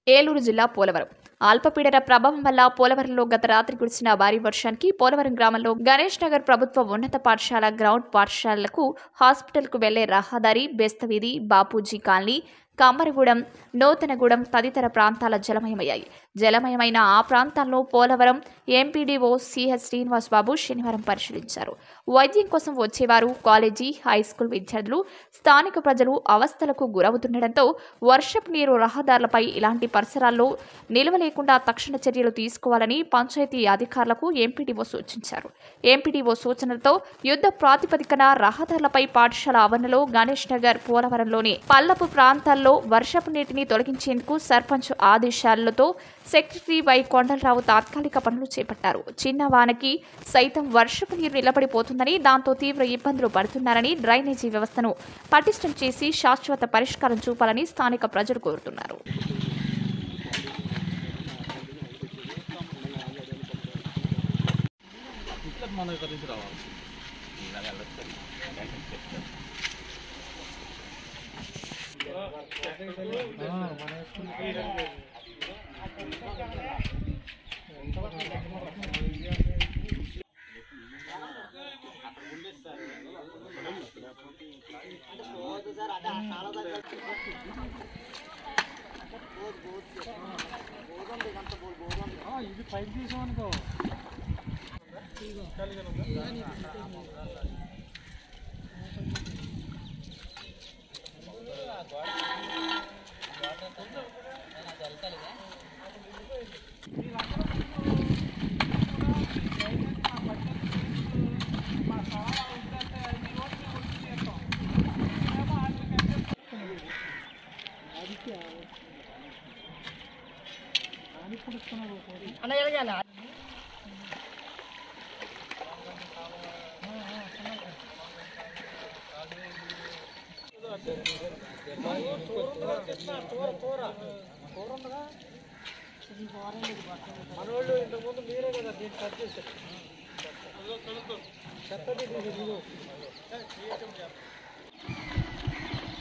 ఏలూరు జిల్లా పోలవరం అల్పపీడన ప్రభావం వల్ల పోలవరంలో గత రాత్రి కురిసిన భారీ వర్షానికి పోలవరం గ్రామంలో గణేష్ నగర్ ప్రభుత్వ ఉన్నత పాఠశాల గ్రౌండ్ పాఠశాలలకు హాస్పిటల్కు వెళ్లే రహదారి బెస్తవీధి బాపూజీ కాలనీ కమ్మరగూడెం నూతనగూడెం తదితర ప్రాంతాల జలమయమయ్యాయి జలమయమైన ఆ ప్రాంతాల్లో పోలవరం ఎంపీడీఓ సిహెచ్ శ్రీనివాస్ బాబు శనివారం పరిశీలించారు వైద్యం కోసం వచ్చేవారు కాలేజీ హై స్కూల్ విద్యార్థులు స్థానిక ప్రజలు అవస్థలకు గురవుతుండటంతో వర్షపు నీరు రహదారులపై ఇలాంటి పరిసరాల్లో నిల్వ లేకుండా తక్షణ చర్యలు తీసుకోవాలని పంచాయతీ అధికారులకు ఎంపీడీఓ సూచించారు ఎంపీడీఓ సూచనలతో యుద్ధ ప్రాతిపదికన రహదారులపై పాఠశాల ఆవరణలో గణేష్ నగర్ పోలవరంలోని పల్లపు ప్రాంతాల్లో వర్షపు నీటిని తొలగించేందుకు సర్పంచ్ ఆదేశాలతో సెక్రటరీ వై కొండలరావు తాత్కాలిక పనులు చేపట్టారు చిన్న వానకి సైతం వర్షపు నీరు నిలబడిపోతుందని దాంతో తీవ్ర ఇబ్బందులు పడుతున్నారని డ్రైనేజీ వ్యవస్థను పటిష్టం చేసి శాశ్వత పరిష్కారం చూపాలని స్థానిక ప్రజలు కోరుతున్నారు ఇట్లా మన దగ్గర నుంచి రావాలి ఇది పైప్ తీసామనుకో మనోళ్ళు ఇంతకుముందు మీరే కదా దీన్ని కట్ చేశారు చెత్తది ఇది ఇదిగో.